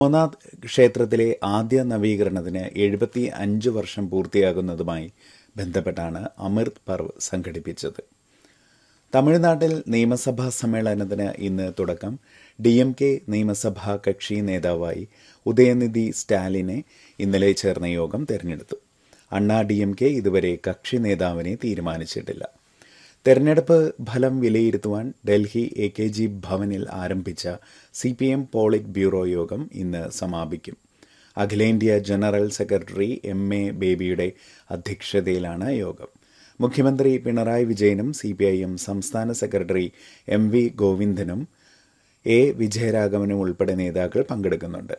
സോമനാഥ് ക്ഷേത്രത്തിലെ ആദ്യ നവീകരണത്തിന് എഴുപത്തി അഞ്ച് വർഷം പൂർത്തിയാകുന്നതുമായി ബന്ധപ്പെട്ടാണ് അമൃത് പർവ് സംഘടിപ്പിച്ചത് തമിഴ്നാട്ടിൽ നിയമസഭാ സമ്മേളനത്തിന് ഇന്ന് തുടക്കം ഡി എം കെ നിയമസഭാ കക്ഷി നേതാവായി ഉദയനിധി സ്റ്റാലിനെ ഇന്നലെ ചേർന്ന യോഗം തെരഞ്ഞെടുത്തു അണ്ണാ ഡി എം കെ ഇതുവരെ കക്ഷി നേതാവിനെ തീരുമാനിച്ചിട്ടില്ല തെരഞ്ഞെടുപ്പ് ഫലം വിലയിരുത്തുവാൻ ഡൽഹി എ കെ ജി ഭവനിൽ ആരംഭിച്ച C P M polit bureau യോഗം ഇന്ന് സമാപിക്കും അഖിലേന്ത്യാ ജനറൽ സെക്രട്ടറി എം എ ബേബിയുടെ അധ്യക്ഷതയിലാണ് യോഗം മുഖ്യമന്ത്രി പിണറായി വിജയനും സി പി ഐ എം സംസ്ഥാന സെക്രട്ടറി എം വി ഗോവിന്ദനും എ വിജയരാഘവനും ഉൾപ്പെടെ നേതാക്കൾ പങ്കെടുക്കുന്നുണ്ട്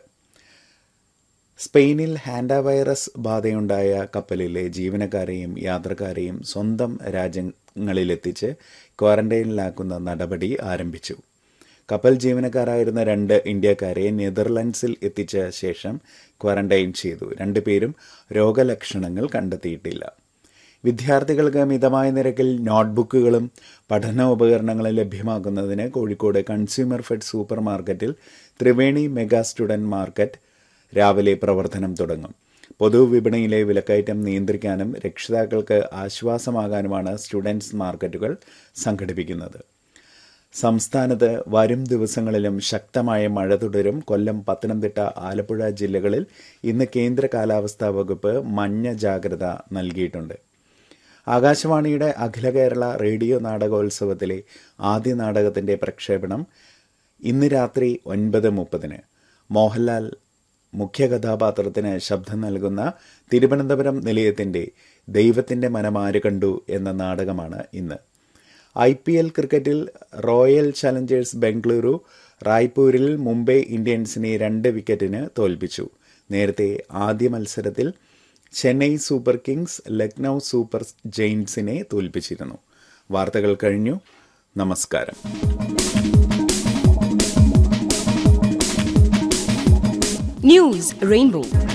സ്പെയിനിൽ ഹാൻഡ വൈറസ് ബാധയുണ്ടായ കപ്പലിലെ ജീവനക്കാരെയും യാത്രക്കാരെയും സ്വന്തം രാജ്യങ്ങളിലെത്തിച്ച് ക്വാറന്റൈനിലാക്കുന്ന നടപടി ആരംഭിച്ചു കപ്പൽ ജീവനക്കാരായിരുന്ന രണ്ട് ഇന്ത്യക്കാരെ നെതർലൻഡ്സിൽ എത്തിച്ച ശേഷം ക്വാറന്റൈൻ ചെയ്തു രണ്ടുപേരും രോഗലക്ഷണങ്ങൾ കണ്ടെത്തിയിട്ടില്ല വിദ്യാർത്ഥികൾക്ക് മിതമായ നിരക്കിൽ നോട്ട്ബുക്കുകളും പഠനോപകരണങ്ങളും ലഭ്യമാക്കുന്നതിന് കോഴിക്കോട് കൺസ്യൂമർ ഫെഡ് സൂപ്പർ മാർക്കറ്റിൽ ത്രിവേണി മെഗാ സ്റ്റുഡന്റ് മാർക്കറ്റ് രാവിലെ പ്രവർത്തനം തുടങ്ങും പൊതുവിപണിയിലെ വിലക്കയറ്റം നിയന്ത്രിക്കാനും രക്ഷിതാക്കൾക്ക് ആശ്വാസമാകാനുമാണ് സ്റ്റുഡൻസ് മാർക്കറ്റുകൾ സംഘടിപ്പിക്കുന്നത് സംസ്ഥാനത്ത് വരും ദിവസങ്ങളിലും ശക്തമായ മഴ തുടരും കൊല്ലം പത്തനംതിട്ട ആലപ്പുഴ ജില്ലകളിൽ ഇന്ന് കേന്ദ്ര കാലാവസ്ഥാ വകുപ്പ് മഞ്ഞ ജാഗ്രത നൽകിയിട്ടുണ്ട് ആകാശവാണിയുടെ അഖില കേരള റേഡിയോ നാടകോത്സവത്തിലെ ആദ്യ നാടകത്തിന്റെ പ്രക്ഷേപണം ഇന്ന് രാത്രി ഒൻപത് മുപ്പതിന് മോഹൻലാൽ മുഖ്യ കഥാപാത്രത്തിന് ശബ്ദം നൽകുന്ന തിരുവനന്തപുരം നിലയത്തിന്റെ ദൈവത്തിന്റെ മനമാര് കണ്ടു എന്ന നാടകമാണ് ഇന്ന് ഐ പി എൽ ക്രിക്കറ്റിൽ റോയൽ ചലഞ്ചേഴ്സ് ബംഗളൂരു റായ്പൂരിൽ മുംബൈ ഇന്ത്യൻസിനെ രണ്ട് വിക്കറ്റിന് തോൽപ്പിച്ചു നേരത്തെ ആദ്യ മത്സരത്തിൽ Chennai Super Kings Lucknow super ജെയിൻസിനെ തോൽപ്പിച്ചിരുന്നു വാർത്തകൾ കഴിഞ്ഞു നമസ്കാരം News Rainbow.